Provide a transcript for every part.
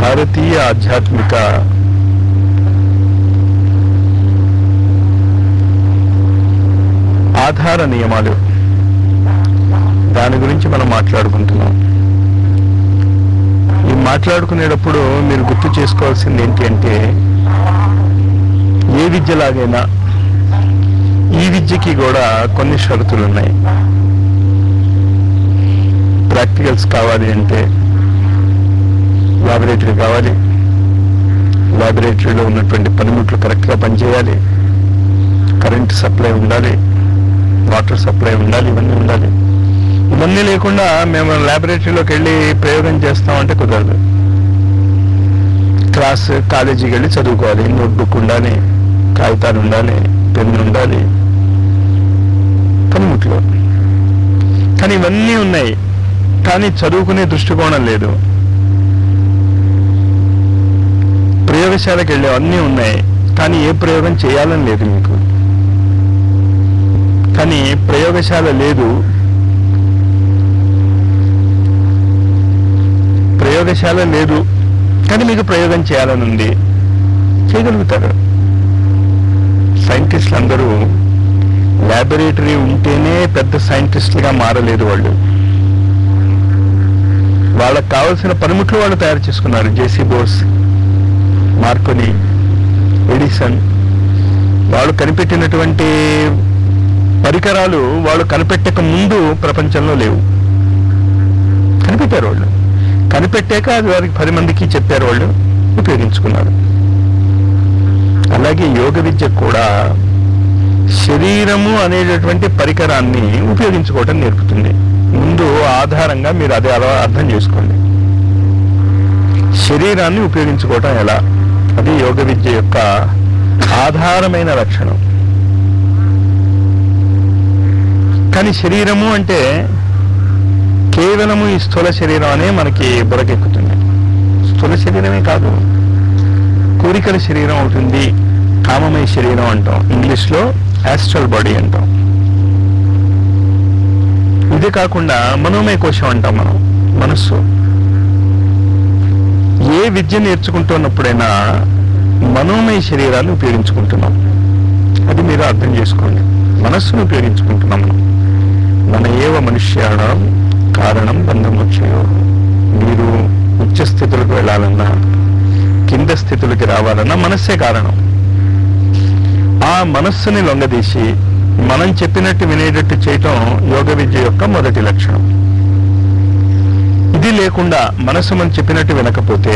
భారతీయ ఆధ్యాత్మిక ఆధార నియమాలు దాని గురించి మనం మాట్లాడుకుంటున్నాం ఈ మాట్లాడుకునేటప్పుడు మీరు గుర్తు చేసుకోవాల్సింది ఏంటి అంటే ఏ విద్యలాగైనా ఈ విద్యకి కూడా కొన్ని షరతులు ఉన్నాయి ప్రాక్టికల్స్ కావాలి అంటే లాబొరేటరీ కావాలి లాబొరేటరీలో ఉన్నటువంటి పనిముట్లు కరెక్ట్గా పనిచేయాలి కరెంట్ సప్లై ఉండాలి వాటర్ సప్లై ఉండాలి ఇవన్నీ ఉండాలి ఇవన్నీ లేకుండా మేము ల్యాబొరేటరీలోకి వెళ్ళి ప్రయోగం చేస్తామంటే కుదరదు క్లాస్ కాలేజీకి వెళ్ళి చదువుకోవాలి నోట్బుక్ ఉండాలి కాగితాలు ఉండాలి పెన్ను ఉండాలి పనిముట్లు కానీ ఇవన్నీ ఉన్నాయి కానీ చదువుకునే దృష్టికోణం లేదు ప్రయోగశాలకు వెళ్ళే అన్నీ ఉన్నాయి కానీ ఏ ప్రయోగం చేయాలని లేదు మీకు కానీ ప్రయోగశాల లేదు ప్రయోగశాల లేదు కానీ మీకు ప్రయోగం చేయాలని ఉంది చేయగలుగుతారు సైంటిస్టులు అందరూ ల్యాబొరేటరీ ఉంటేనే పెద్ద సైంటిస్టులుగా మారలేదు వాళ్ళు వాళ్ళకి కావలసిన పనిముట్లు వాళ్ళు తయారు చేసుకున్నారు జేసీ బోస్ మార్కొని ఎడిసన్ వాళ్ళు కనిపెట్టినటువంటి పరికరాలు వాళ్ళు కనిపెట్టక ముందు ప్రపంచంలో లేవు కనిపెట్టారు వాళ్ళు కనిపెట్టాక అది వారికి పది మందికి చెప్పారు వాళ్ళు ఉపయోగించుకున్నారు అలాగే యోగ విద్య కూడా శరీరము అనేటటువంటి పరికరాన్ని ఉపయోగించుకోవటం నేర్పుతుంది ముందు ఆధారంగా మీరు అదే అలా అర్థం చేసుకోండి శరీరాన్ని ఉపయోగించుకోవటం ఎలా అది యోగ విద్య యొక్క ఆధారమైన లక్షణం కానీ శరీరము అంటే కేవలము ఈ స్థూల శరీరం అనే మనకి బురకెక్కుతుంది స్థూల శరీరమే కాదు కోరికల శరీరం అవుతుంది కామమయ శరీరం అంటాం ఇంగ్లీష్లో యాస్ట్రల్ బాడీ అంటాం ఇది కాకుండా మనోమయ కోశం అంటాం మనం మనస్సు ఏ విద్య నేర్చుకుంటున్నప్పుడైనా మనోమయ శరీరాన్ని ఉపయోగించుకుంటున్నాం అది మీరు అర్థం చేసుకోండి మనస్సును ఉపయోగించుకుంటున్నాం మనం మన ఏవ మనుష్యాణం కారణం బంధమోక్షయో మీరు ఉచ్చ స్థితులకు వెళ్ళాలన్నా కింద స్థితులకి రావాలన్నా మనస్సే కారణం ఆ మనస్సుని లొంగదీసి మనం చెప్పినట్టు వినేటట్టు చేయటం యోగ విద్య యొక్క మొదటి లక్షణం ఇది లేకుండా మనస్సు మనం చెప్పినట్టు వినకపోతే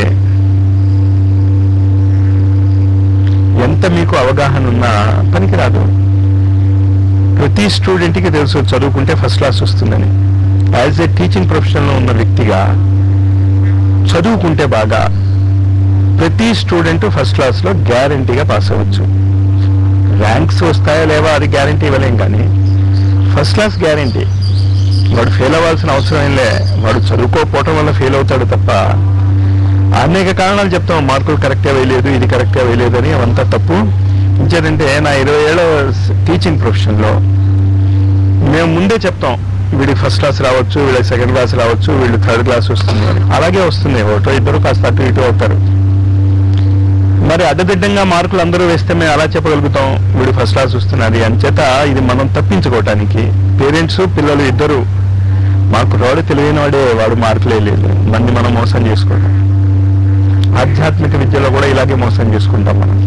ఎంత మీకు అవగాహన ఉన్నా పనికిరాదు ప్రతి స్టూడెంట్కి తెలుసు చదువుకుంటే ఫస్ట్ క్లాస్ వస్తుందని యాజ్ ఏ టీచింగ్ ప్రొఫెషన్లో ఉన్న వ్యక్తిగా చదువుకుంటే బాగా ప్రతి స్టూడెంట్ ఫస్ట్ క్లాస్లో గ్యారంటీగా పాస్ అవ్వచ్చు ర్యాంక్స్ వస్తాయా లేవా అది గ్యారంటీ ఇవ్వలేం కానీ ఫస్ట్ క్లాస్ గ్యారంటీ వాడు ఫెయిల్ అవ్వాల్సిన అవసరం ఏం లే వాడు చదువుకోకపోవటం వల్ల ఫెయిల్ అవుతాడు తప్ప అనేక కారణాలు చెప్తాం మార్కులు కరెక్ట్గా వేయలేదు ఇది కరెక్ట్గా వేయలేదు అని అవంతా తప్పు ఇంకేదంటే నా ఇరవై ఏళ్ళ టీచింగ్ ప్రొఫెషన్లో మేము ముందే చెప్తాం వీడికి ఫస్ట్ క్లాస్ రావచ్చు వీళ్ళకి సెకండ్ క్లాస్ రావచ్చు వీళ్ళు థర్డ్ క్లాస్ వస్తుంది అని అలాగే వస్తుంది ఒకటో ఇద్దరు కాస్త అటు ఇటు అవుతారు మరి అడ్డదిడ్డంగా మార్కులు అందరూ వేస్తే మేము అలా చెప్పగలుగుతాం వీడు ఫస్ట్ క్లాస్ వస్తున్నది అంచేత ఇది మనం తప్పించుకోవటానికి పేరెంట్స్ పిల్లలు ఇద్దరు మాకు రోడ్డు తెలియని వాడే వాడు మార్కులే లేదు మంది మనం మోసం చేసుకోవడం ఆధ్యాత్మిక విద్యలో కూడా ఇలాగే మోసం చేసుకుంటాం మనం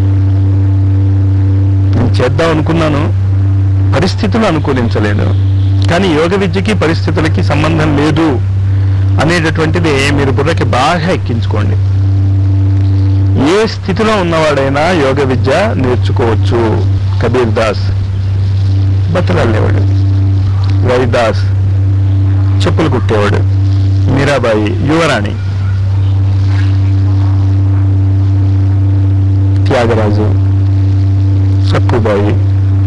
నేను చేద్దాం అనుకున్నాను పరిస్థితులు అనుకూలించలేదు కానీ యోగ విద్యకి పరిస్థితులకి సంబంధం లేదు అనేటటువంటిది మీరు బుర్రకి బాగా ఎక్కించుకోండి ఏ స్థితిలో ఉన్నవాడైనా యోగ విద్య నేర్చుకోవచ్చు కబీర్ దాస్ బట్టలు అల్లేవాడు రవిదాస్ చెప్పులు కుట్టేవాడు మీరాబాయి యువరాణి త్యాగరాజు సక్కుబాయి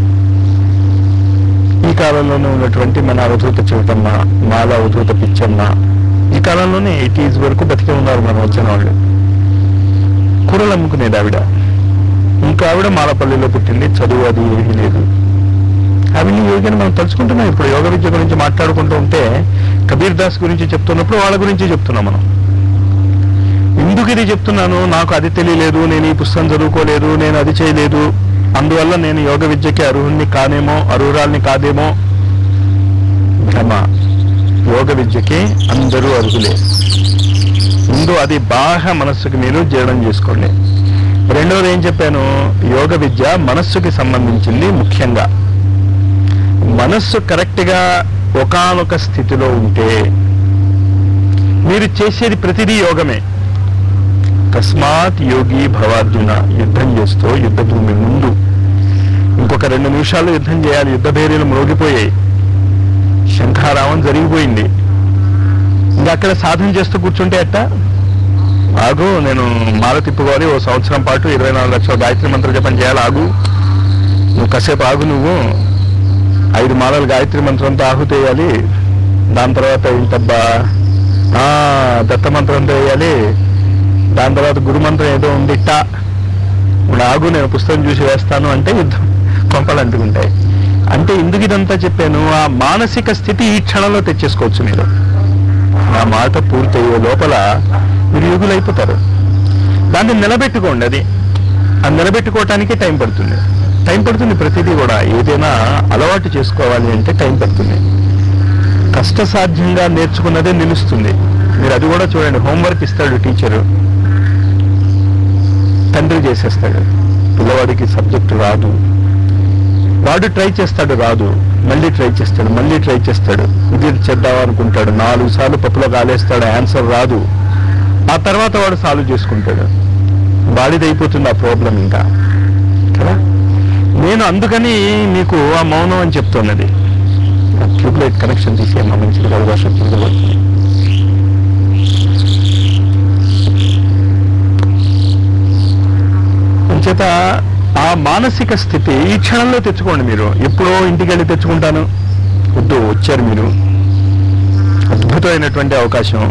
ఈ కాలంలోనే ఉన్నటువంటి మన అవధూత చెవిటమ్మ మాల అవధూత పిచ్చమ్మ ఈ కాలంలోనే ఎయిటీస్ వరకు బతికే ఉన్నారు మనం వచ్చిన వాళ్ళు కూరలు అమ్ముకునేది ఆవిడ ఇంకా ఆవిడ మాలపల్లిలో పుట్టింది చదువు అది ఏమీ లేదు అవన్నీ యోగిని మనం తలుచుకుంటున్నాం ఇప్పుడు యోగ విద్య గురించి మాట్లాడుకుంటూ ఉంటే కబీర్ దాస్ గురించి చెప్తున్నప్పుడు వాళ్ళ గురించి చెప్తున్నాం మనం ఎందుకు ఇది ప్రతిదీ చెప్తున్నాను నాకు అది తెలియలేదు నేను ఈ పుస్తకం చదువుకోలేదు నేను అది చేయలేదు అందువల్ల నేను యోగ విద్యకి అర్హుణ్ణి కానేమో అర్హురాల్ని కాదేమో భ్రమ యోగ విద్యకి అందరూ అర్హులే ముందు అది బాగా మనస్సుకి మీరు జీర్ణం చేసుకోండి రెండవది ఏం చెప్పాను యోగ విద్య మనస్సుకి సంబంధించింది ముఖ్యంగా మనస్సు కరెక్ట్గా ఒకానొక స్థితిలో ఉంటే మీరు చేసేది ప్రతిదీ యోగమే తస్మాత్ యోగి భవార్జున యుద్ధం చేస్తూ యుద్ధ భూమి ముందు ఇంకొక రెండు నిమిషాలు యుద్ధం చేయాలి యుద్ధ భేరీలు మ్రోగిపోయాయి శంఖారావం జరిగిపోయింది ఇంకా అక్కడ సాధన చేస్తూ కూర్చుంటే ఎట్ట ఆగు నేను మాల తిప్పుకోవాలి ఓ సంవత్సరం పాటు ఇరవై నాలుగు లక్షల గాయత్రి మంత్ర జపం చేయాలి ఆగు నువ్వు కాసేపు ఆగు నువ్వు ఐదు మాలలు గాయత్రి మంత్రంతో ఆహుతి వేయాలి దాని తర్వాత ఏంటబ్బా ఆ, దత్త మంత్రంతో వేయాలి దాని తర్వాత గురు మంత్రం ఏదో ఉంది టా ఇప్పుడు ఆగు నేను పుస్తకం చూసి వేస్తాను అంటే యుద్ధం కొంపలు అంటుకుంటాయి అంటే ఎందుకు ఇదంతా చెప్పాను ఆ మానసిక స్థితి ఈ క్షణంలో తెచ్చేసుకోవచ్చు మీరు ఆ మాట పూర్తయ్యే లోపల మీరు యుగులైపోతారు దాన్ని నిలబెట్టుకోండి అది ఆ నిలబెట్టుకోవటానికి టైం పడుతుంది టైం పడుతుంది ప్రతిదీ కూడా ఏదైనా అలవాటు చేసుకోవాలి అంటే టైం పడుతుంది కష్టసాధ్యంగా నేర్చుకున్నదే నిలుస్తుంది మీరు అది కూడా చూడండి హోంవర్క్ ఇస్తాడు టీచరు తండ్రి చేసేస్తాడు పిల్లవాడికి సబ్జెక్టు రాదు వాడు ట్రై చేస్తాడు రాదు మళ్ళీ ట్రై చేస్తాడు మళ్ళీ ట్రై చేస్తాడు ఇది చేద్దాం అనుకుంటాడు నాలుగు సార్లు పప్పులో కాలేస్తాడు ఆన్సర్ రాదు ఆ తర్వాత వాడు సాల్వ్ చేసుకుంటాడు వాడిది అయిపోతుంది ఆ ప్రాబ్లం ఇంకా కదా నేను అందుకని మీకు ఆ మౌనం అని చెప్తున్నది ట్యూబ్లైట్ కనెక్షన్ తీసేయమ్మా మంచిది కాదు వర్షం కింద పడుతుంది చేత ఆ మానసిక స్థితి ఈ క్షణంలో తెచ్చుకోండి మీరు ఎప్పుడో ఇంటికి వెళ్ళి తెచ్చుకుంటాను వద్దు వచ్చారు మీరు అద్భుతమైనటువంటి అవకాశం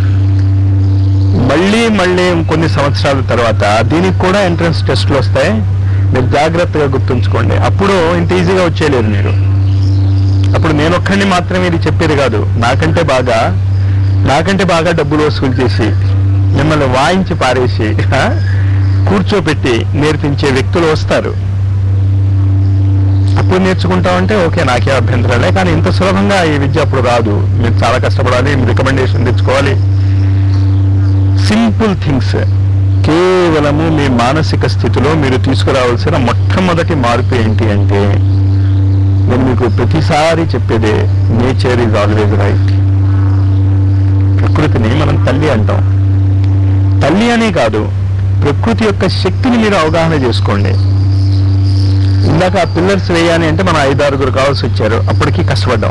మళ్ళీ మళ్ళీ కొన్ని సంవత్సరాల తర్వాత దీనికి కూడా ఎంట్రన్స్ టెస్ట్లు వస్తాయి మీరు జాగ్రత్తగా గుర్తుంచుకోండి అప్పుడు ఇంత ఈజీగా వచ్చేయలేరు మీరు అప్పుడు నేను ఒక్కడిని మాత్రమే ఇది చెప్పేది కాదు నాకంటే బాగా నాకంటే బాగా డబ్బులు వసూలు చేసి మిమ్మల్ని వాయించి పారేసి ఆ, కూర్చోపెట్టి నేర్పించే వ్యక్తులు వస్తారు అప్పుడు నేర్చుకుంటామంటే ఓకే నాకే అభ్యంతరాలే కానీ ఇంత సులభంగా ఈ విద్య అప్పుడు రాదు మీరు చాలా కష్టపడాలి రికమెండేషన్ తెచ్చుకోవాలి సింపుల్ థింగ్స్ కేవలము మీ మానసిక స్థితిలో మీరు తీసుకురావాల్సిన మొట్టమొదటి మార్పు ఏంటి అంటే నేను మీకు ప్రతిసారి చెప్పేదే నేచర్ ఈజ్ ఆల్వేజ్ రైట్ ప్రకృతిని మనం తల్లి అంటాం తల్లి అనే కాదు ప్రకృతి యొక్క శక్తిని మీరు అవగాహన చేసుకోండి ఇందాక ఆ పిల్లర్స్ వేయాలి అంటే మనం ఐదారుగురు కావాల్సి వచ్చారు అప్పటికి కష్టపడ్డాం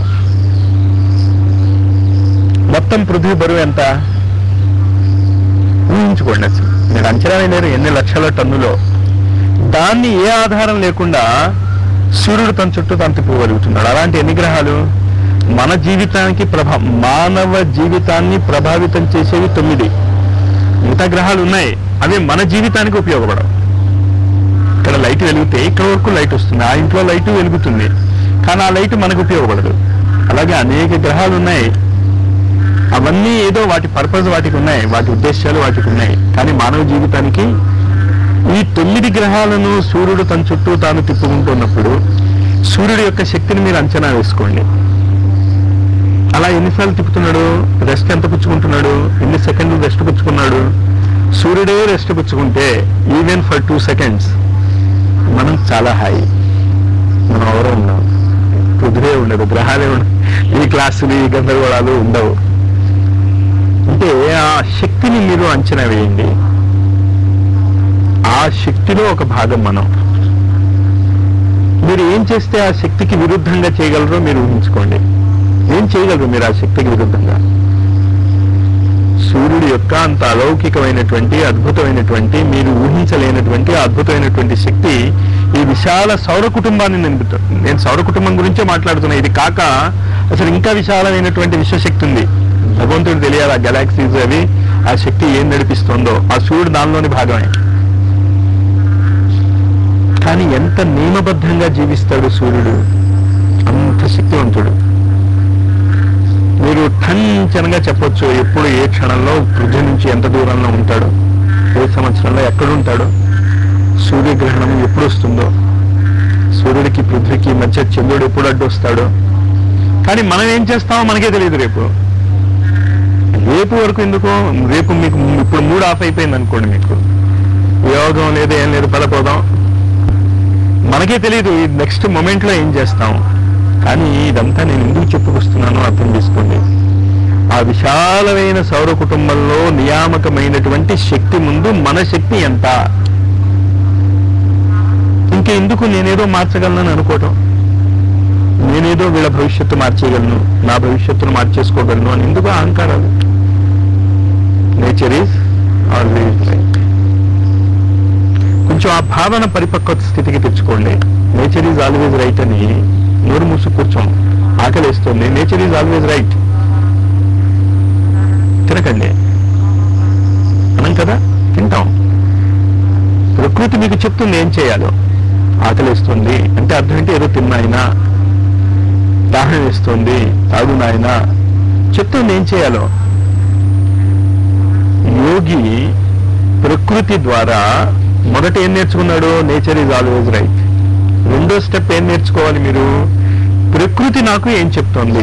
మొత్తం పృథ్వీ బరువు ఎంత ఊహించుకోండి అసలు మీరు అంచనా వేయలేరు ఎన్ని లక్షల టన్నులో దాన్ని ఏ ఆధారం లేకుండా సూర్యుడు తన చుట్టూ తను తిప్పగలుగుతున్నాడు అలాంటి ఎన్ని గ్రహాలు మన జీవితానికి ప్రభా మానవ జీవితాన్ని ప్రభావితం చేసేవి తొమ్మిది మిగతా గ్రహాలు ఉన్నాయి అవి మన జీవితానికి ఉపయోగపడవు ఇక్కడ లైట్ వెలిగితే ఇక్కడ వరకు లైట్ వస్తుంది ఆ ఇంట్లో లైట్ వెలుగుతుంది కానీ ఆ లైట్ మనకు ఉపయోగపడదు అలాగే అనేక గ్రహాలు ఉన్నాయి అవన్నీ ఏదో వాటి పర్పస్ వాటికి ఉన్నాయి వాటి ఉద్దేశాలు వాటికి ఉన్నాయి కానీ మానవ జీవితానికి ఈ తొమ్మిది గ్రహాలను సూర్యుడు తన చుట్టూ తాను తిప్పుకుంటున్నప్పుడు సూర్యుడు యొక్క శక్తిని మీరు అంచనా వేసుకోండి అలా ఎన్నిసార్లు తిప్పుతున్నాడు రెస్ట్ ఎంత పుచ్చుకుంటున్నాడు ఎన్ని సెకండ్లు రెస్ట్ పుచ్చుకున్నాడు సూర్యుడే రెస్ట్ పుచ్చుకుంటే ఈవెన్ ఫర్ టూ సెకండ్స్ మనం చాలా హాయి మనం ఎవరో ఉన్నాం కుదిరే ఉండదు గ్రహాలే ఉండవు ఈ క్లాసులు ఈ గందరగోళాలు ఉండవు అంటే ఆ శక్తిని మీరు అంచనా వేయండి ఆ శక్తిలో ఒక భాగం మనం మీరు ఏం చేస్తే ఆ శక్తికి విరుద్ధంగా చేయగలరో మీరు ఊహించుకోండి ఏం చేయగలరు మీరు ఆ శక్తికి విరుద్ధంగా సూర్యుడు యొక్క అంత అలౌకికమైనటువంటి అద్భుతమైనటువంటి మీరు ఊహించలేనటువంటి ఆ అద్భుతమైనటువంటి శక్తి ఈ విశాల సౌర కుటుంబాన్ని నింపుతారు నేను సౌర కుటుంబం గురించే మాట్లాడుతున్నా ఇది కాక అసలు ఇంకా విశాలమైనటువంటి విశ్వశక్తి ఉంది భగవంతుడు తెలియాలి ఆ గెలాక్సీస్ అవి ఆ శక్తి ఏం నడిపిస్తుందో ఆ సూర్యుడు దానిలోని భాగమే కానీ ఎంత నియమబద్ధంగా జీవిస్తాడు సూర్యుడు అంత శక్తివంతుడు మీరు టంచనగా చెప్పొచ్చు ఎప్పుడు ఏ క్షణంలో పృథ్వీ నుంచి ఎంత దూరంలో ఉంటాడు సంవత్సరంలో ఎక్కడుంటాడో సూర్యగ్రహణం ఎప్పుడు వస్తుందో సూర్యుడికి పృథ్వీకి మధ్య చంద్రుడు ఎప్పుడు అడ్డు వస్తాడో కానీ మనం ఏం చేస్తామో మనకే తెలియదు రేపు రేపు వరకు ఎందుకు రేపు మీకు ఇప్పుడు మూడు ఆఫ్ అయిపోయింది అనుకోండి మీకు యోగం లేదు ఏం లేదు పదపోదాం మనకే తెలియదు ఈ నెక్స్ట్ మూమెంట్ లో ఏం చేస్తాం కానీ ఇదంతా నేను ఎందుకు చెప్పుకొస్తున్నానో అర్థం చేసుకోండి ఆ విశాలమైన సౌర కుటుంబంలో నియామకమైనటువంటి శక్తి ముందు మన శక్తి ఎంత ఇంకా ఎందుకు నేనేదో మార్చగలను అనుకోవటం నేనేదో వీళ్ళ భవిష్యత్తు మార్చేయగలను నా భవిష్యత్తును మార్చేసుకోగలను అని ఎందుకు అహంకారాలు నేచర్ ఈజ్ ఆల్వేజ్ రైట్ కొంచెం ఆ భావన పరిపక్వత స్థితికి తెచ్చుకోండి నేచర్ ఈజ్ ఆల్వేజ్ రైట్ అని నోరు మూసు కూర్చోం ఆకలిస్తుంది నేచర్ ఈజ్ ఆల్వేజ్ రైట్ తినకండి అనం కదా తింటాం ప్రకృతి మీకు చెప్తుంది ఏం చేయాలో ఆకలిస్తుంది అంటే అర్థం ఏంటి ఏదో తిన్నాయినా దాహం వేస్తుంది తాగు నాయనా చెప్తుంది ఏం చేయాలో యోగి ప్రకృతి ద్వారా మొదట ఏం నేర్చుకున్నాడు నేచర్ ఈజ్ ఆల్వేజ్ రైట్ రెండో స్టెప్ ఏం నేర్చుకోవాలి మీరు ప్రకృతి నాకు ఏం చెప్తోంది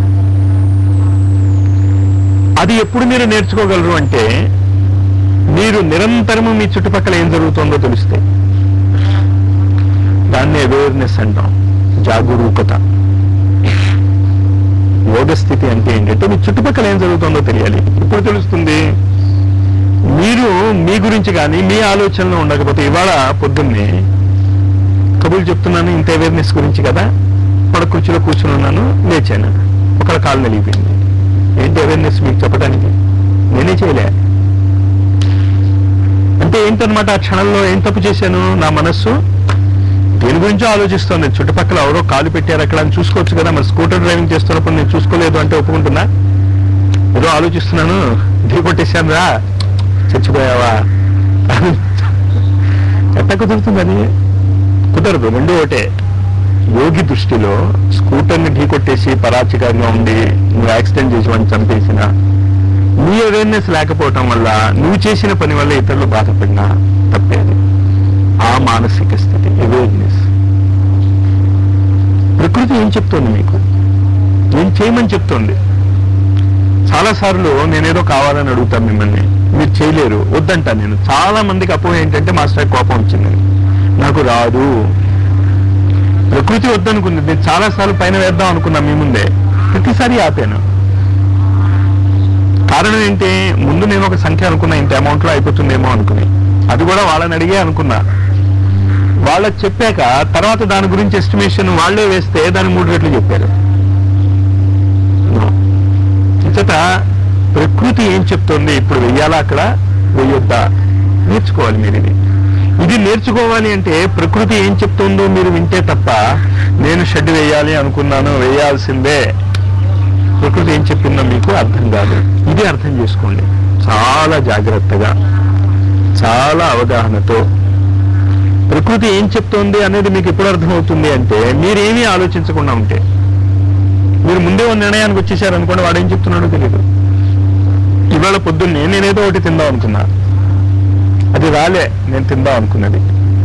అది ఎప్పుడు మీరు నేర్చుకోగలరు అంటే మీరు నిరంతరము మీ చుట్టుపక్కల ఏం జరుగుతుందో తెలిస్తే దాన్ని అవేర్నెస్ అంటాం జాగరూకత యోగ స్థితి అంటే ఏంటంటే మీ చుట్టుపక్కల ఏం జరుగుతుందో తెలియాలి ఇప్పుడు తెలుస్తుంది మీరు మీ గురించి కానీ మీ ఆలోచనలో ఉండకపోతే ఇవాళ పొద్దున్నే కబుర్లు చెప్తున్నాను ఇంత అవేర్నెస్ గురించి కదా పడ కుర్చీలో కూర్చుని ఉన్నాను లేచాను ఒకళ్ళ కాలు నలిగిపోయింది ఏంటి అవేర్నెస్ మీకు చెప్పడానికి నేనే చేయలే అంటే ఏంటనమాట ఆ క్షణంలో ఏం తప్పు చేశాను నా మనస్సు దేని గురించో ఆలోచిస్తోంది చుట్టుపక్కల ఎవరో కాలు పెట్టారు అక్కడ అని చూసుకోవచ్చు కదా మరి స్కూటర్ డ్రైవింగ్ చేస్తున్నప్పుడు నేను చూసుకోలేదు అంటే ఒప్పుకుంటున్నా ఏదో ఆలోచిస్తున్నాను ఢీ కొట్టేశాను రా చచ్చిపోయావా ఎట్ట కుదురుతుందని కుదరదు రెండు ఒకటే యోగి దృష్టిలో స్కూటర్ని ఢీ కొట్టేసి పరాచికంగా ఉండి నువ్వు యాక్సిడెంట్ చేసి వాడిని చంపేసిన నీ అవేర్నెస్ లేకపోవటం వల్ల నువ్వు చేసిన పని వల్ల ఇతరులు బాధపడినా తప్పేది ఆ మానసిక స్థితి అవేర్నెస్ ప్రకృతి ఏం చెప్తోంది మీకు ఏం చేయమని చెప్తోంది చాలా సార్లు నేనేదో కావాలని అడుగుతాను మిమ్మల్ని మీరు చేయలేరు వద్దంటా నేను చాలా మందికి అపోహ ఏంటంటే మాస్టర్ కోపం వచ్చింది నాకు రాదు ప్రకృతి వద్దనుకుంది నేను చాలా సార్లు పైన వేద్దాం అనుకున్నా మీ ముందే ప్రతిసారి ఆపాను కారణం ఏంటి ముందు నేను ఒక సంఖ్య అనుకున్నా ఇంత అమౌంట్ లో అయిపోతుందేమో అనుకుని అది కూడా వాళ్ళని అడిగే అనుకున్నా వాళ్ళకి చెప్పాక తర్వాత దాని గురించి ఎస్టిమేషన్ వాళ్ళే వేస్తే దాని మూడు రెట్లు చెప్పారు చేత ప్రకృతి ఏం చెప్తోంది ఇప్పుడు వెయ్యాలా అక్కడ వెయ్యొద్దా నేర్చుకోవాలి మీరు ఇది ఇది నేర్చుకోవాలి అంటే ప్రకృతి ఏం చెప్తుందో మీరు వింటే తప్ప నేను షెడ్ వేయాలి అనుకున్నాను వేయాల్సిందే ప్రకృతి ఏం చెప్పిందో మీకు అర్థం కాదు ఇది అర్థం చేసుకోండి చాలా జాగ్రత్తగా చాలా అవగాహనతో ప్రకృతి ఏం చెప్తోంది అనేది మీకు ఎప్పుడు అర్థమవుతుంది అంటే మీరేమీ ఆలోచించకుండా ఉంటే మీరు ముందే ఒక నిర్ణయానికి వచ్చేసారు అనుకోండి వాడు ఏం చెప్తున్నాడో తెలియదు ఇవాళ పొద్దున్నే నేనేదో ఒకటి తిందాం అనుకున్నా అది రాలే నేను తిందాం అనుకున్నది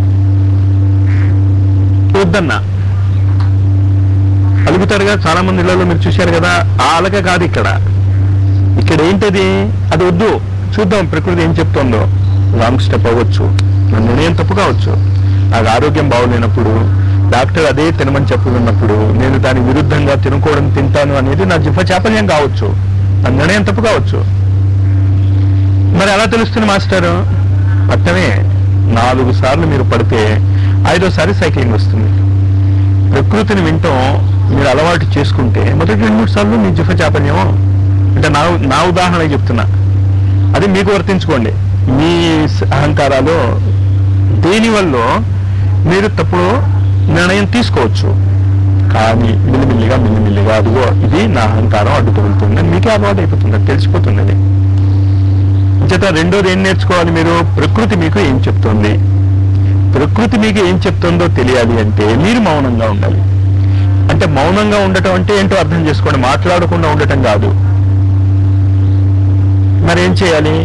వద్దన్నా అలుగుతారుగా చాలా మంది ఇళ్లలో మీరు చూశారు కదా ఆ అలక కాదు ఇక్కడ ఇక్కడ ఏంటది అది వద్దు చూద్దాం ప్రకృతి ఏం చెప్తోందో రాంగ్ స్టెప్ అవ్వచ్చు నా నిర్ణయం తప్పు కావచ్చు నాకు ఆరోగ్యం బాగోలేనప్పుడు డాక్టర్ అదే తినమని చెప్పుకున్నప్పుడు నేను దాని విరుద్ధంగా తినుకోవడం తింటాను అనేది నా జిఫ చాపల్యం కావచ్చు నా నిర్ణయం తప్పు కావచ్చు మరి ఎలా తెలుస్తుంది మాస్టర్ పట్టమే నాలుగు సార్లు మీరు పడితే ఐదోసారి సైక్లింగ్ వస్తుంది ప్రకృతిని వింటాం మీరు అలవాటు చేసుకుంటే మొదటి రెండు మూడు సార్లు మీ జిఫ చాపల్యం అంటే నా నా ఉదాహరణ చెప్తున్నా అది మీకు వర్తించుకోండి మీ స- అహంకారాలు దేని వల్ల మీరు తప్పుడు నిర్ణయం తీసుకోవచ్చు కానీ మిల్లిమిల్లిగా మిల్లిమిల్లిగా అదిగో ఇది నా అహంకారం అడ్డు తగులుతుంది అని మీకే అలవాటు అయిపోతుంది అది తెలిసిపోతుంది అది చేత రెండోది ఏం నేర్చుకోవాలి మీరు ప్రకృతి మీకు ఏం చెప్తుంది ప్రకృతి మీకు ఏం చెప్తుందో తెలియాలి అంటే మీరు మౌనంగా ఉండాలి అంటే మౌనంగా ఉండటం అంటే ఏంటో అర్థం చేసుకోండి మాట్లాడకుండా ఉండటం కాదు మరి ఏం చేయాలి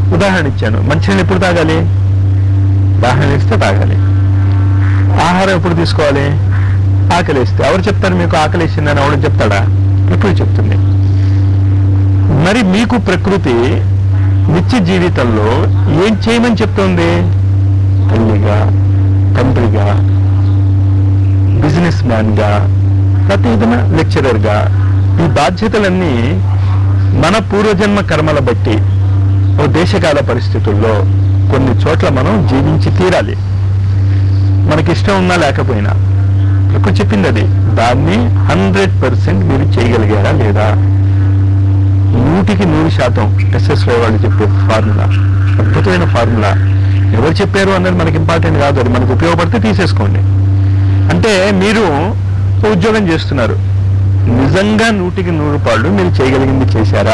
ఉదాహరణ ఇచ్చాను మంచినీళ్ళు ఎప్పుడు తాగాలి దాహం వేస్తే తాగాలి ఆహారం ఎప్పుడు తీసుకోవాలి ఆకలిస్తే ఎవరు చెప్తారు మీకు ఆకలిసిందని ఎవడు చెప్తాడా ఎప్పుడు చెప్తుంది మరి మీకు ప్రకృతి నిత్య జీవితంలో ఏం చేయమని చెప్తోంది తల్లిగా తండ్రిగా బిజినెస్ మ్యాన్ గా లేకపోతే ఏదైనా లెక్చరర్ గా ఈ బాధ్యతలన్నీ మన పూర్వజన్మ కర్మల బట్టి ఓ దేశకాల పరిస్థితుల్లో కొన్ని చోట్ల మనం జీవించి తీరాలి మనకి ఇష్టం ఉన్నా లేకపోయినా ప్రకృతి చెప్పింది అది దాన్ని హండ్రెడ్ పర్సెంట్ మీరు చేయగలిగారా లేదా నూటికి నూరు శాతం ఎస్ఎస్ రాయ్ వాళ్ళు చెప్పే ఫార్ములా అద్భుతమైన ఫార్ములా ఎవరు చెప్పారు అన్నది మనకి ఇంపార్టెంట్ కాదు అది మనకు ఉపయోగపడితే తీసేసుకోండి అంటే మీరు ఓ ఉద్యోగం చేస్తున్నారు నిజంగా నూటికి నూరు పాళ్ళు మీరు చేయగలిగింది చేశారా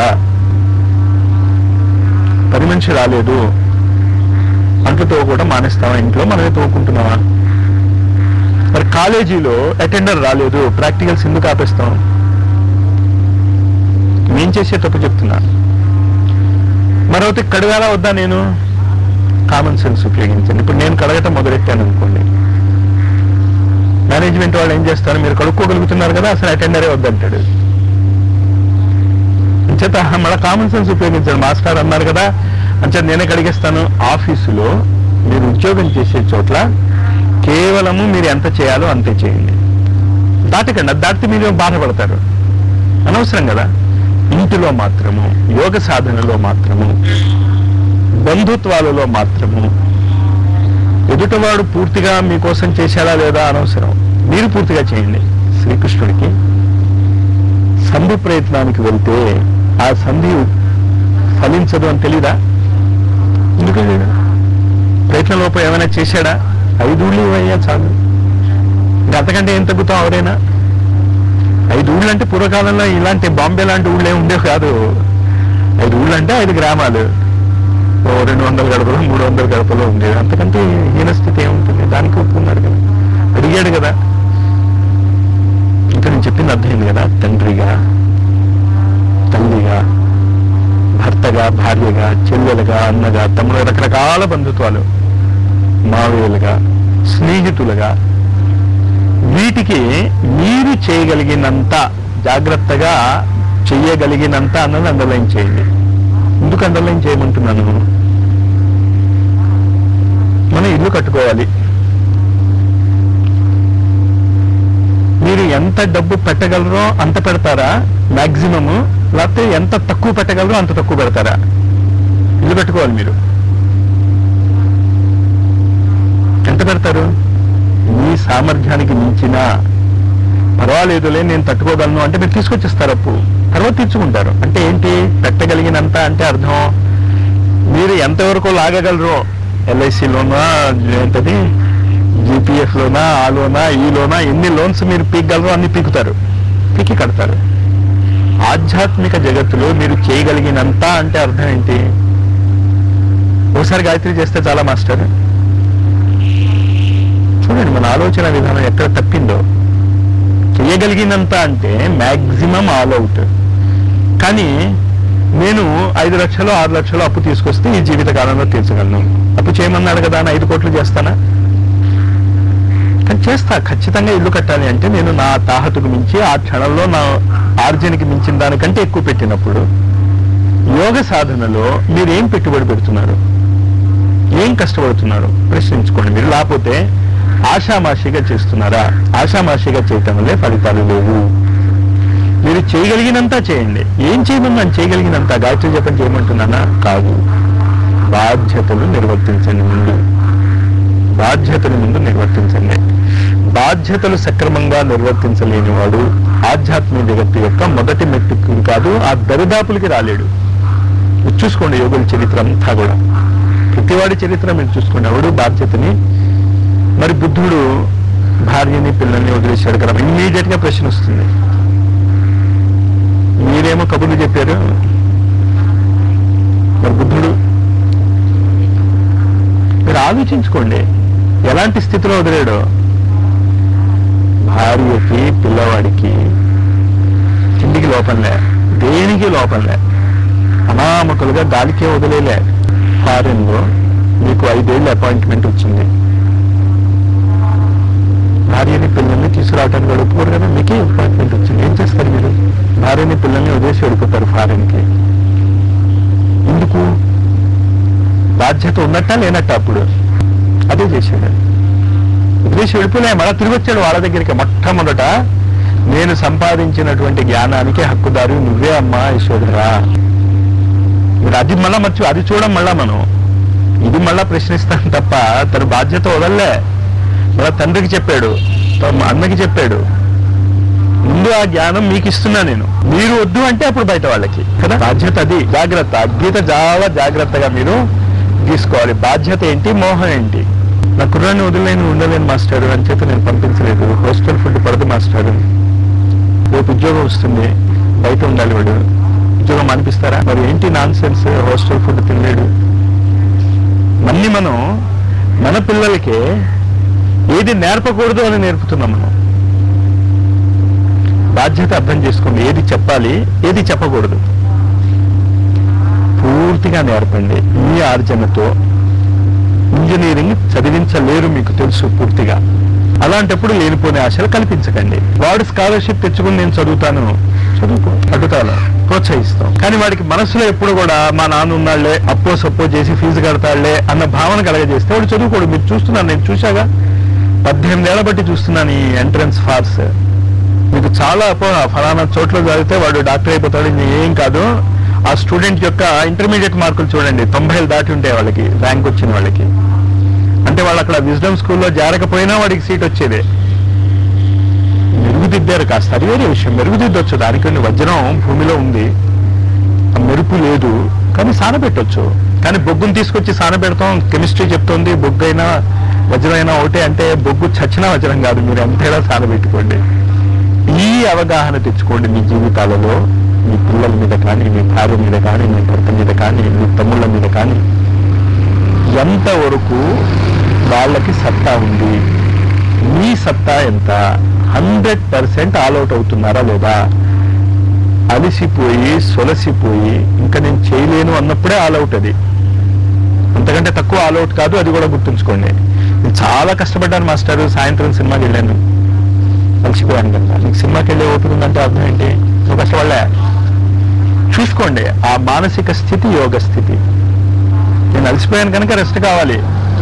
పని మనిషి రాలేదు అంటుతో కూడా మానేస్తావా ఇంట్లో మనమే తోకుంటున్నావా మరి కాలేజీలో అటెండర్ రాలేదు ప్రాక్టికల్స్ ఎందుకు ఆపేస్తాం నేను చేసే తప్పు చెప్తున్నా మరొకటి కడగాలా వద్దా నేను కామన్ సెన్స్ ఉపయోగించండి ఇప్పుడు నేను కడగటం మొదలెట్టాను అనుకోండి మేనేజ్మెంట్ వాళ్ళు ఏం చేస్తారు మీరు కడుక్కోగలుగుతున్నారు కదా అసలు అటెండరే వద్దంటాడు అంచేత మళ్ళీ కామన్ సెన్స్ ఉపయోగించండి మాస్టర్ అన్నారు కదా అంచేత నేనే కడిగేస్తాను ఆఫీసులో మీరు ఉద్యోగం చేసే చోట్ల కేవలము మీరు ఎంత చేయాలో అంతే చేయండి దాటకండి అది దాటితే మీరు బాధపడతారు అనవసరం కదా ఇంటిలో మాత్రము యోగ సాధనలో మాత్రము బంధుత్వాలలో మాత్రము ఎదుటవాడు పూర్తిగా మీకోసం చేశాడా లేదా అనవసరం మీరు పూర్తిగా చేయండి శ్రీకృష్ణుడికి సంధి ప్రయత్నానికి వెళ్తే ఆ సంధి ఫలించదు అని తెలీదా ఎందుకు తెలీదు ప్రయత్న లోపం ఏమైనా చేశాడా ఐదూళ్ళు ఇవ్వయ్యా చాలు ఇంకా అంతకంటే ఏం తగ్గుతాం ఎవరైనా ఐదు ఊళ్ళు అంటే పూర్వకాలంలో ఇలాంటి బాంబే లాంటి ఊళ్ళే ఉండేవి కాదు ఐదు ఊళ్ళు అంటే ఐదు గ్రామాలు ఓ రెండు వందల గడపలు మూడు వందల గడపలు ఉండేవి అంతకంటే హీన స్థితి ఏముంటుంది దానికి ఒప్పుకున్నాడు కదా అడిగాడు కదా ఇంకా నేను చెప్పింది అర్థమైంది కదా తండ్రిగా తల్లిగా భర్తగా భార్యగా చెల్లెలుగా అన్నగా తమ్ముడు రకరకాల బంధుత్వాలు మావయ్యలుగా స్నేహితులుగా వీటికి మీరు చేయగలిగినంత జాగ్రత్తగా చెయ్యగలిగినంత అన్నది అండర్లైన్ చేయండి ఎందుకు అండర్లైన్ చేయమంటున్నాను మనం ఇల్లు కట్టుకోవాలి మీరు ఎంత డబ్బు పెట్టగలరో అంత పెడతారా మాక్సిమము లేకపోతే ఎంత తక్కువ పెట్టగలరో అంత తక్కువ పెడతారా ఇల్లు కట్టుకోవాలి మీరు ఎంత పెడతారు మీ సామర్థ్యానికి మించిన పర్వాలేదులే నేను తట్టుకోగలను అంటే మీరు తీసుకొచ్చిస్తారు అప్పు తర్వాత తీర్చుకుంటారు అంటే ఏంటి పెట్టగలిగినంత అంటే అర్థం మీరు ఎంతవరకు లాగగలరో ఎల్ఐసిలోనా ఏంటది జీపీఎఫ్ లోనా ఆ లోనా ఈ లోనా ఎన్ని లోన్స్ మీరు పీకగలరో అన్ని పీకుతారు పీకి కడతారు ఆధ్యాత్మిక జగత్తులో మీరు చేయగలిగినంత అంటే అర్థం ఏంటి ఒకసారి గాయత్రి చేస్తే చాలా మాస్టర్ చూడండి మన ఆలోచన విధానం ఎక్కడ తప్పిందో చేయగలిగినంత అంటే మ్యాక్సిమం ఆల్ అవుట్ కానీ నేను ఐదు లక్షలు ఆరు లక్షలు అప్పు తీసుకొస్తే ఈ జీవిత కాలంలో తీర్చగలను అప్పు చేయమన్నాడు కదా అని ఐదు కోట్లు చేస్తానా కానీ చేస్తా ఖచ్చితంగా ఇల్లు కట్టాలి అంటే నేను నా తాహతుకు మించి ఆ క్షణంలో నా ఆర్జనకి మించిన దానికంటే ఎక్కువ పెట్టినప్పుడు యోగ సాధనలో మీరేం పెట్టుబడి పెడుతున్నారు ఏం కష్టపడుతున్నారు ప్రశ్నించుకోండి మీరు లేకపోతే ఆషామాషిగా చేస్తున్నారా ఆషామాషిగా చేయటం వల్లే ఫలితాలు లేవు మీరు చేయగలిగినంత చేయండి ఏం చేయమన్నాను చేయగలిగినంత గాయత్రి జపం చేయమంటున్నానా కాదు బాధ్యతలు నిర్వర్తించండి ముందు బాధ్యతలు ముందు నిర్వర్తించండి బాధ్యతలు సక్రమంగా నిర్వర్తించలేని వాడు ఆధ్యాత్మిక జగత్తు యొక్క మొదటి మెట్టుకు కాదు ఆ దరిదాపులకి రాలేడు మీరు చూసుకోండి యోగుల చరిత్ర అంతా కూడా ప్రతివాడి చరిత్ర మీరు చూసుకోండి ఎవడు బాధ్యతని మరి బుద్ధుడు భార్యని పిల్లల్ని వదిలేశాడు కదా ఇమ్మీడియట్ గా ప్రశ్న వస్తుంది మీరేమో కబుర్లు చెప్పారు మరి బుద్ధుడు మీరు ఆలోచించుకోండి ఎలాంటి స్థితిలో వదిలేడు భార్యకి పిల్లవాడికి తిండికి లోపంలే దేనికి లోపంలే అనామకులుగా గాలికే వదిలేలే ఫారెన్ లో మీకు ఐదేళ్ళు అపాయింట్మెంట్ వచ్చింది భార్యని పిల్లల్ని తీసుకురావడానికి వాడు ఒప్పుకోరు కదా మీకే అపాయింట్మెంట్ వచ్చింది ఏం చేస్తారు మీరు భార్యని పిల్లల్ని వదిలేసి వెళ్ళిపోతారు ఫారెన్కి ఎందుకు బాధ్యత ఉన్నట్ట లేనట్ట అప్పుడు అదే చేశాడు వదిలేసి వెళ్ళిపోలే మళ్ళా తిరిగి వచ్చాడు వాళ్ళ దగ్గరికి మొట్టమొదట నేను సంపాదించినటువంటి జ్ఞానానికి హక్కుదారు నువ్వే అమ్మా యశోధరా మీరు అది మళ్ళా మర్చి అది చూడం మళ్ళా మనం ఇది మళ్ళా ప్రశ్నిస్తాను తప్ప తన బాధ్యత వదల్లే మళ్ళా తండ్రికి చెప్పాడు తమ అన్నకి చెప్పాడు ముందు ఆ జ్ఞానం మీకు ఇస్తున్నా నేను మీరు వద్దు అంటే అప్పుడు బయట వాళ్ళకి కదా బాధ్యత అది జాగ్రత్త గీత చాలా జాగ్రత్తగా మీరు తీసుకోవాలి బాధ్యత ఏంటి మోహం ఏంటి నా కుర్రాన్ని వదిలేని ఉండలేను మాస్టర్ అని చెప్పి నేను పంపించలేదు హాస్టల్ ఫుడ్ పడదు మాస్టర్ రేపు ఉద్యోగం వస్తుంది బయట ఉండాలి వాడు ఉద్యోగం అనిపిస్తారా మరి ఏంటి నాన్ సెన్స్ హాస్టల్ ఫుడ్ తినలేడు మళ్ళీ మనం మన పిల్లలకి ఏది నేర్పకూడదు అని నేర్పుతున్నాం మనం బాధ్యత అర్థం చేసుకోండి ఏది చెప్పాలి ఏది చెప్పకూడదు పూర్తిగా నేర్పండి మీ ఆర్జనతో ఇంజనీరింగ్ చదివించలేరు మీకు తెలుసు పూర్తిగా అలాంటప్పుడు లేనిపోని ఆశలు కల్పించకండి వాడు స్కాలర్షిప్ తెచ్చుకుని నేను చదువుతాను చదువుకో అడుగుతాను ప్రోత్సహిస్తాం కానీ వాడికి మనసులో ఎప్పుడు కూడా మా నాన్న ఉన్నాళ్లే అప్పో సప్పో చేసి ఫీజు కడతాళ్లే అన్న భావన కలగజేస్తే వాడు చదువుకోడు మీరు చూస్తున్నాను నేను చూశాగా పద్దెనిమిది ఏళ్ల బట్టి చూస్తున్నాను ఈ ఎంట్రన్స్ ఫార్స్ మీకు చాలా అపో ఫలానా చోట్ల చదివితే వాడు డాక్టర్ అయిపోతాడు ఇది ఏం కాదు ఆ స్టూడెంట్ యొక్క ఇంటర్మీడియట్ మార్కులు చూడండి తొంభైలు దాటి ఉంటాయి వాళ్ళకి ర్యాంక్ వచ్చిన వాళ్ళకి అంటే వాళ్ళు అక్కడ విజ్డమ్ స్కూల్లో జారకపోయినా వాడికి సీట్ వచ్చేదే మెరుగుదిద్దారు కాస్త అది వేరే విషయం మెరుగుదిద్దొచ్చు దానికి కొన్ని వజ్రం భూమిలో ఉంది ఆ మెరుపు లేదు కానీ సానబెట్టొచ్చు కానీ బొగ్గును తీసుకొచ్చి సానబెడతాం కెమిస్ట్రీ చెప్తోంది బొగ్గు అయినా వజ్రం అయినా ఒకటే అంటే బొగ్గు చచ్చిన వజ్రం కాదు మీరు ఎంతైనా సానబెట్టుకోండి ఈ అవగాహన తెచ్చుకోండి మీ జీవితాలలో మీ పిల్లల మీద కానీ మీ భార్య మీద కానీ మీ భర్త మీద కానీ మీ తమ్ముళ్ళ మీద కానీ ఎంతవరకు వాళ్ళకి సత్తా ఉంది మీ సత్తా ఎంత హండ్రెడ్ పర్సెంట్ ఆల్అౌట్ అవుతున్నారా లేదా అలిసిపోయి సొలసిపోయి ఇంకా నేను చేయలేను అన్నప్పుడే ఆల్అౌట్ అది అంతకంటే తక్కువ ఆల్అౌట్ కాదు అది కూడా గుర్తుంచుకోండి నేను చాలా కష్టపడ్డాను మాస్టర్ సాయంత్రం సినిమాకి వెళ్ళాను అలసిపోయాను కదా నీకు సినిమాకి వెళ్ళే ఓపిక ఉందంటే అర్థం ఏంటి నువ్వు కష్టపడలే చూసుకోండి ఆ మానసిక స్థితి యోగ స్థితి నేను అలసిపోయాను కనుక రెస్ట్ కావాలి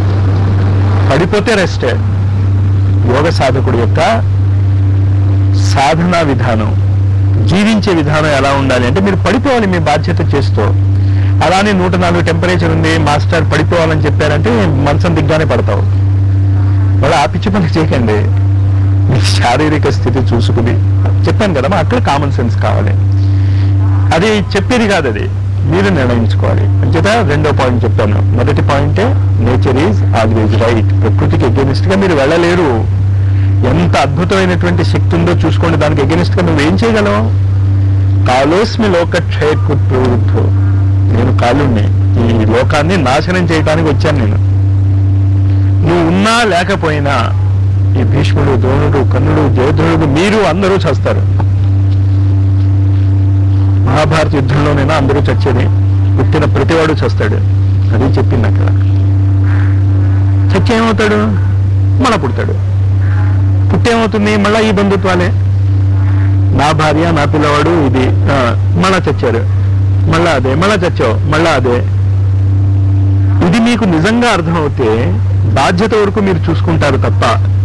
పడిపోతే రెస్టే యోగ సాధకుడు యొక్క సాధనా విధానం జీవించే విధానం ఎలా ఉండాలి అంటే మీరు పడిపోవాలి మీ బాధ్యత చేస్తూ అలానే నూట నాలుగు టెంపరేచర్ ఉంది మాస్టర్ పడిపోవాలని చెప్పారంటే మంచం దిగ్గానే పడతావు మళ్ళీ ఆ పిచ్చి పని చేయకండి మీ శారీరక స్థితి చూసుకుని చెప్పాను కదా అక్కడ కామన్ సెన్స్ కావాలి అది చెప్పేది కాదు అది మీరు నిర్ణయించుకోవాలి అంచేత రెండో పాయింట్ చెప్పాను మొదటి పాయింటే నేచర్ ఈజ్ ఆల్వేజ్ రైట్ ప్రకృతికి ఎగెనిస్ట్ గా మీరు వెళ్ళలేరు ఎంత అద్భుతమైనటువంటి శక్తి ఉందో చూసుకోండి దానికి ఎగెనిస్ట్ గా నువ్వు ఏం చేయగలవు కాలోస్మి లోక క్షయకృత్ నేను కాలుణ్ణి ఈ లోకాన్ని నాశనం చేయడానికి వచ్చాను నేను నువ్వు ఉన్నా లేకపోయినా ఈ భీష్ముడు ద్రోణుడు కర్ణుడు జయద్రుడు మీరు అందరూ చస్తారు మహాభారత యుద్ధంలోనైనా అందరూ చచ్చేది పుట్టిన ప్రతివాడు చస్తాడు అది చెప్పింది అక్కడ చచ్చి ఏమవుతాడు మళ్ళా పుడతాడు పుట్టేమవుతుంది మళ్ళా ఈ బంధుత్వాలే నా భార్య నా పిల్లవాడు ఇది ఆ, మళ్ళా చచ్చారు మళ్ళా అదే మళ్ళా చచ్చావు మళ్ళా అదే ఇది మీకు నిజంగా అర్థమవుతే బాధ్యత వరకు మీరు చూసుకుంటారు తప్ప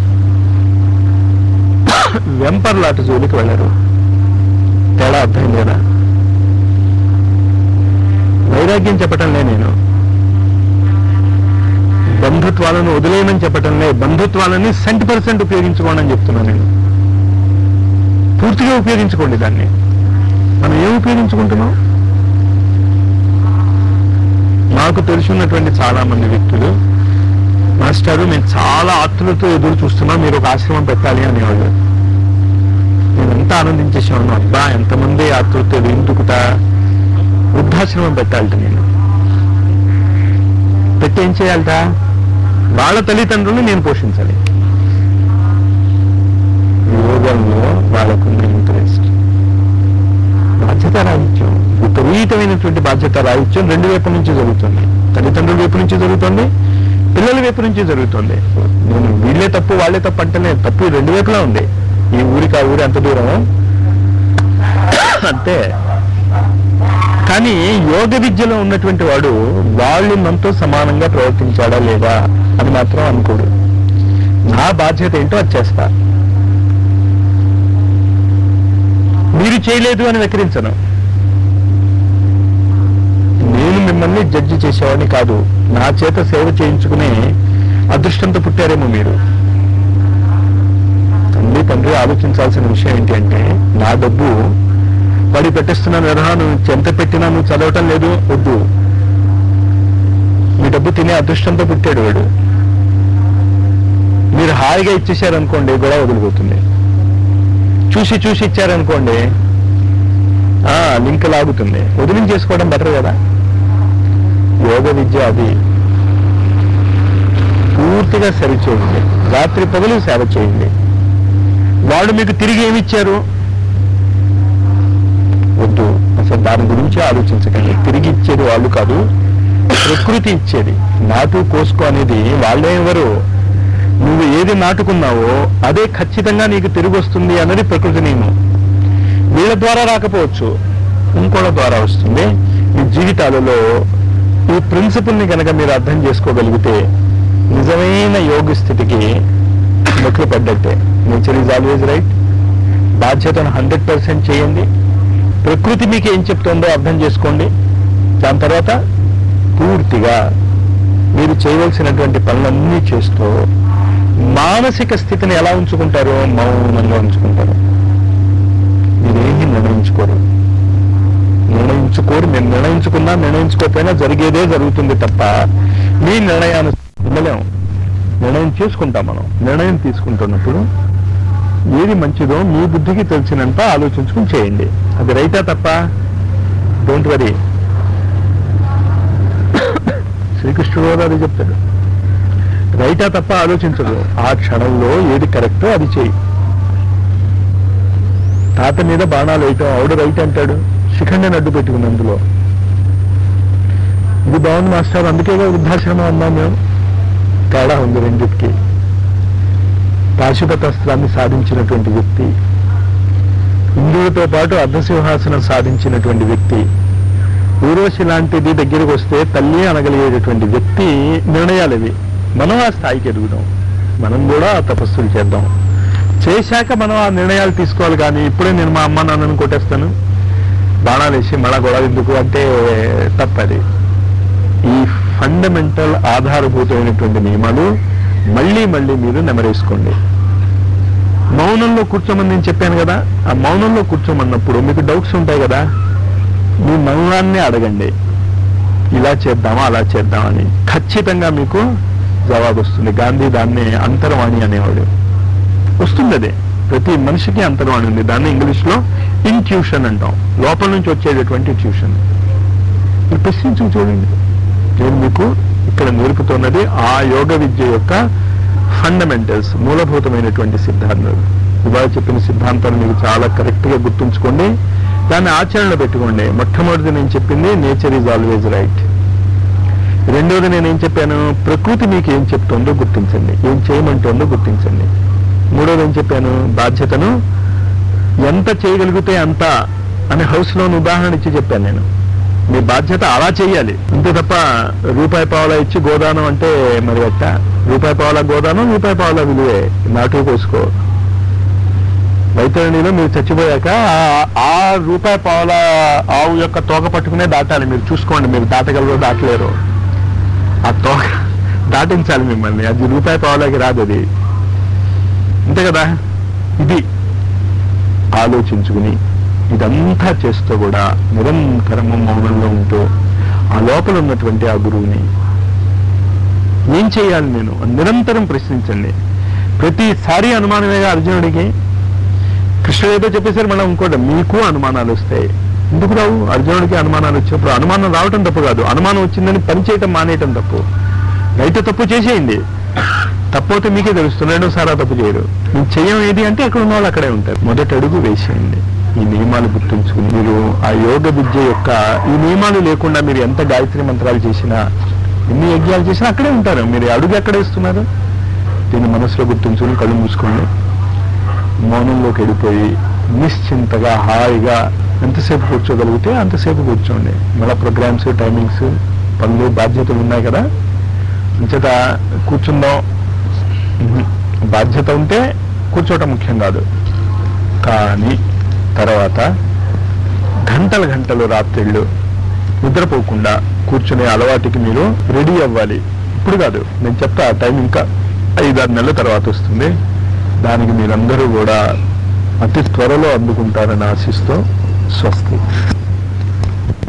వెంపర్లాట జోలికి వెళ్ళరు తేడా అర్థం లేదా వైరాగ్యం చెప్పటంలే నేను బంధుత్వాలను వదిలేయమని చెప్పటంలే బంధుత్వాలని సెంట్ పర్సెంట్ ఉపయోగించుకోండి అని చెప్తున్నాను నేను పూర్తిగా ఉపయోగించుకోండి దాన్ని మనం ఏం ఉపయోగించుకుంటున్నాం నాకు తెలుసున్నటువంటి చాలా మంది వ్యక్తులు మాస్టారు మేము చాలా ఆత్రులతో ఎదురు చూస్తున్నాం మీరు ఒక ఆశ్రమం పెట్టాలి అనేవాళ్ళు నేను ఎంత ఆనందించేసాను అబ్బా ఎంతమంది ఆతృత ఎందుకుతా వృద్ధాశ్రమం పెట్టాలట నేను పెట్టి ఏం చేయాలట వాళ్ళ తల్లిదండ్రులను నేను పోషించాలి యోగంలో వాళ్ళకున్న ఇంట్రెస్ట్ బాధ్యత రాహిత్యం విపరీతమైనటువంటి బాధ్యత రాహిత్యం రెండు వైపుల నుంచి జరుగుతుంది తల్లిదండ్రుల వైపు నుంచి జరుగుతుంది పిల్లల వైపు నుంచి జరుగుతుంది నేను వీళ్ళే తప్పు వాళ్ళే తప్పు అంటేనే తప్పు ఈ రెండు వైపులా ఉంది ఈ ఊరికి ఆ ఊరి అంత దూరం అంతే కానీ యోగ విద్యలో ఉన్నటువంటి వాడు వాళ్ళు మనతో సమానంగా ప్రవర్తించాడా లేదా అని మాత్రం అనుకోడు నా బాధ్యత ఏంటో అది చేస్తా మీరు చేయలేదు అని వెక్కిరించను నేను మిమ్మల్ని జడ్జి చేసేవాడిని కాదు నా చేత సేవ చేయించుకునే అదృష్టంతో పుట్టారేమో మీరు తల్లి తండ్రి ఆలోచించాల్సిన విషయం ఏంటి అంటే నా డబ్బు వాడి పెట్టేస్తున్నాను ఎరా నువ్వు ఎంత పెట్టినా నువ్వు చదవటం లేదు వద్దు మీ డబ్బు తినే అదృష్టంతో పుట్టాడు వాడు మీరు హాయిగా ఇచ్చేసారనుకోండి గొడవ వదిలిపోతుంది చూసి చూసి ఇచ్చారనుకోండి ఆ లింక్ లాగుతుంది వదిలించేసుకోవడం బెటర్ కదా యోగ విద్య అది పూర్తిగా సరి చేయండి రాత్రి పగలు సేవ చేయండి వాళ్ళు మీకు తిరిగి ఏమి ఇచ్చారు వద్దు అసలు దాని గురించి ఆలోచించకండి తిరిగి ఇచ్చేది వాళ్ళు కాదు ప్రకృతి ఇచ్చేది నాటు కోసుకో అనేది వాళ్ళే ఎవరు నువ్వు ఏది నాటుకున్నావో అదే ఖచ్చితంగా నీకు తిరిగి వస్తుంది అన్నది ప్రకృతి నియమం వీళ్ళ ద్వారా రాకపోవచ్చు ఇంకోళ్ళ ద్వారా వస్తుంది మీ జీవితాలలో ఈ ప్రిన్సిపల్ ని కనుక మీరు అర్థం చేసుకోగలిగితే నిజమైన యోగ స్థితికి మెట్లు పడ్డట్టే నేచర్ ఈజ్ ఆల్వేజ్ రైట్ బాధ్యతను హండ్రెడ్ పర్సెంట్ చేయండి ప్రకృతి మీకు ఏం చెప్తుందో అర్థం చేసుకోండి దాని తర్వాత పూర్తిగా మీరు చేయవలసినటువంటి పనులన్నీ చేస్తూ మానసిక స్థితిని ఎలా ఉంచుకుంటారో మౌనంగా ఉంచుకుంటారు మీరేమీ నిర్ణయించుకోరు నిర్ణయించుకోరు మీరు నిర్ణయించుకున్నా నిర్ణయించుకోకపోయినా జరిగేదే జరుగుతుంది తప్ప మీ నిర్ణయాన్ని ఇవ్వలేము నిర్ణయం చేసుకుంటాం మనం నిర్ణయం తీసుకుంటున్నప్పుడు ఏది మంచిదో మీ బుద్ధికి తెలిసినంత ఆలోచించుకుని చేయండి అది రైతా తప్ప డోంట్ వరీ శ్రీకృష్ణుడు కూడా అది చెప్తాడు రైటా తప్ప ఆలోచించదు ఆ క్షణంలో ఏది కరెక్టో అది చేయి తాత మీద బాణాలు వేయటం ఆవిడ రైట్ అంటాడు శిఖండిని అడ్డు పెట్టుకుంది అందులో ఇది బాగుంది మాస్టర్ అందుకేగా వృద్ధాశ్రమం అన్నాం మేము తేడా ఉంది రెండింటికి పాశుపతాస్త్రాన్ని సాధించినటువంటి వ్యక్తి ఇంద్రుడితో పాటు అర్ధసింహాసనం సాధించినటువంటి వ్యక్తి ఊరోషి లాంటిది దగ్గరికి వస్తే తల్లి అనగలిగేటటువంటి వ్యక్తి నిర్ణయాలు ఇవి మనం ఆ స్థాయికి ఎదుగుదాం మనం కూడా ఆ తపస్సులు చేద్దాం చేశాక మనం ఆ నిర్ణయాలు తీసుకోవాలి కానీ ఇప్పుడే నేను మా అమ్మ నాన్నను కొట్టేస్తాను బాణాలు వేసి మళ్ళా గొడవ ఎందుకు అంటే తప్పది ఈ ఫండమెంటల్ ఆధారభూతమైనటువంటి నియమాలు మళ్ళీ మళ్ళీ మీరు నెమరేసుకోండి మౌనంలో కూర్చోమని నేను చెప్పాను కదా ఆ మౌనంలో కూర్చోమన్నప్పుడు మీకు డౌట్స్ ఉంటాయి కదా మీ మౌనాన్ని అడగండి ఇలా చేద్దామా అలా చేద్దామని ఖచ్చితంగా మీకు జవాబు వస్తుంది గాంధీ దాన్ని అంతర్వాణి అనేవాడు వస్తుంది అదే ప్రతి మనిషికి అంతర్వాణి ఉంది దాన్ని ఇంగ్లీష్ లో ఇంట్యూషన్ అంటాం లోపల నుంచి వచ్చేటటువంటి ట్యూషన్ మీరు ప్రశ్నించి చూడండి నేను మీకు ఇక్కడ నేర్పుతున్నది ఆ యోగ విద్య యొక్క ఫండమెంటల్స్ మూలభూతమైనటువంటి సిద్ధాంతాలు ఇవాళ చెప్పిన సిద్ధాంతాలు మీకు చాలా కరెక్ట్ గా గుర్తుంచుకోండి దాన్ని ఆచరణలో పెట్టుకోండి మొట్టమొదటిది నేను చెప్పింది నేచర్ ఈజ్ ఆల్వేజ్ రైట్ రెండోది నేను ఏం చెప్పాను ప్రకృతి మీకు ఏం చెప్తుందో గుర్తించండి ఏం చేయమంటుందో గుర్తించండి మూడోది ఏం చెప్పాను బాధ్యతను ఎంత చేయగలిగితే అంత అని హౌస్ లోన్ ఉదాహరణ ఇచ్చి చెప్పాను నేను మీ బాధ్యత అలా చేయాలి అంతే తప్ప రూపాయి పావులా ఇచ్చి గోదానం అంటే మరి ఎట్ట రూపాయి పావులా గోదానం రూపాయి పావులా విలువే నాటు కోసుకో వైతరణిలో మీరు చచ్చిపోయాక ఆ- ఆ రూపాయి పావుల ఆవు యొక్క తోక పట్టుకునే దాటాలి మీరు చూసుకోండి మీరు దాటగలరో దాటలేరు ఆ తోక దాటించాలి మిమ్మల్ని అది రూపాయి పావులకి రాదు అది అంతే కదా ఇది ఆలోచించుకుని ఇదంతా చేస్తూ కూడా నిరంతరము మౌనంలో ఉంటూ ఆ లోపల ఉన్నటువంటి ఆ గురువుని ఏం చేయాలి నేను నిరంతరం ప్రశ్నించండి ప్రతిసారి అనుమానమేగా అర్జునుడికి కృష్ణుడు ఏదో చెప్పేసరి మనం ఇంకోటి మీకు అనుమానాలు వస్తాయి ఎందుకు రావు అర్జునుడికి అనుమానాలు వచ్చినప్పుడు అనుమానం రావటం తప్పు కాదు అనుమానం వచ్చిందని పని చేయటం మానేయటం తప్పు అయితే తప్పు చేసేయండి తప్పైతే మీకే తెలుస్తుంది రెండోసారి ఆ తప్పు చేయరు మేము చెయ్యం ఏది అంటే అక్కడ ఉన్న వాళ్ళు అక్కడే ఉంటారు మొదటి అడుగు వేసేయండి ఈ నియమాలు గుర్తుంచుకుని మీరు ఆ యోగ విద్య యొక్క ఈ నియమాలు లేకుండా మీరు ఎంత గాయత్రి మంత్రాలు చేసినా ఎన్ని యజ్ఞాలు చేసినా అక్కడే ఉంటారు మీరు అడుగు ఎక్కడ వేస్తున్నారు దీన్ని మనసులో గుర్తుంచుకుని కళ్ళు మూసుకోండి మౌనంలోకి వెళ్ళిపోయి నిశ్చింతగా హాయిగా ఎంతసేపు కూర్చోగలిగితే అంతసేపు కూర్చోండి మళ్ళీ ప్రోగ్రామ్స్ టైమింగ్స్ పనులు బాధ్యతలు ఉన్నాయి కదా అంచేత కూర్చుందాం ఉహు. బాధ్యత ఉంటే కూర్చోవటం ముఖ్యం కాదు కానీ తర్వాత గంటల గంటలు రాత్రిళ్ళు నిద్రపోకుండా కూర్చునే అలవాటుకి మీరు రెడీ అవ్వాలి ఇప్పుడు కాదు నేను చెప్తా ఆ టైం ఇంకా ఐదారు నెలల తర్వాత వస్తుంది దానికి మీరందరూ కూడా అతి త్వరలో అందుకుంటారని ఆశిస్తూ స్వస్తి